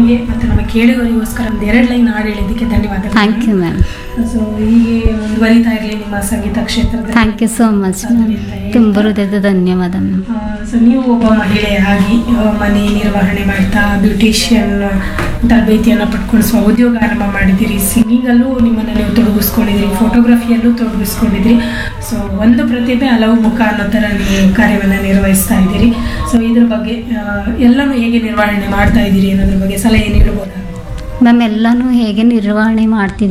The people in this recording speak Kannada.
ನಿಮಗೆ ಮತ್ತು ನಮ್ಮ ಕೇಳುಗರಿಗೋಸ್ಕರ ಒಂದು ಎರಡು ಲೈನ್ ಹಾಡು ಹೇಳಿದ್ದಕ್ಕೆ ಧನ್ಯವಾದಗಳು ಥ್ಯಾಂಕ್ ಯು ಮ್ಯಾಮ್ ಸೊ ಹೀಗೆ ಮುಂದುವರಿತಾ ಇರಲಿ ನಿಮ್ಮ ಸಂಗೀತ ಕ್ಷೇತ್ರದಲ್ಲಿ thank you so much ma'am ತುಂಬ ಹೃದಯದ ಧನ್ಯವಾದ ಮ್ಯಾಮ್ ಸೊ ನೀವು ಒಬ್ಬ ಮಹಿಳೆಯಾಗಿ ಆ, ಮನೆ ನಿರ್ವಹಣೆ ಮಾಡ್ತಾ ಬ್ಯೂಟಿಷಿಯನ್ ತರಬೇತಿಯನ್ನು ಪಡ್ಕೊಂಡು ಸ್ವಉದ್ಯೋಗ ಆರಂಭ ಮಾಡಿದ್ದೀರಿ ಸಿಂಗಿಂಗಲ್ಲೂ ನಿಮ್ಮನ್ನು ನೀವು ತೊಡಗಿಸ್ಕೊಂಡಿದ್ದೀರಿ ಫೋಟೋಗ್ರಫಿಯಲ್ಲೂ ತೊಡಗಿಸ್ಕೊಂಡಿದ್ದೀರಿ ಸೊ ಒಂದು ಪ್ರತಿಭೆ ಹಲವು ಮುಖ ಅನ್ನೋ ಥರ ನೀವು ಕಾರ್ಯವನ್ನು ನಿರ್ವಹಿಸ್ತಾ ಇದ್ದೀರಿ ಸೊ ಇದ್ರ ಬಗ್ಗೆ ಆ, ಎಲ್ಲನೂ ಹೇಗೆ ನಿರ್ವಹಣೆ ಮಾಡ್ತಾ ಇದ್ದೀರಿ ಅನ್ನೋದ್ರ ಬಗ್ಗೆ ಸಲಹೆ ನೀಡಬಹುದಾ ಮ್ಯಾಮ್ ಎಲ್ಲನೂ ಹೇಗೆ ನಿರ್ವಹಣೆ ಮಾಡ್ತಿದ್ದೀವಿ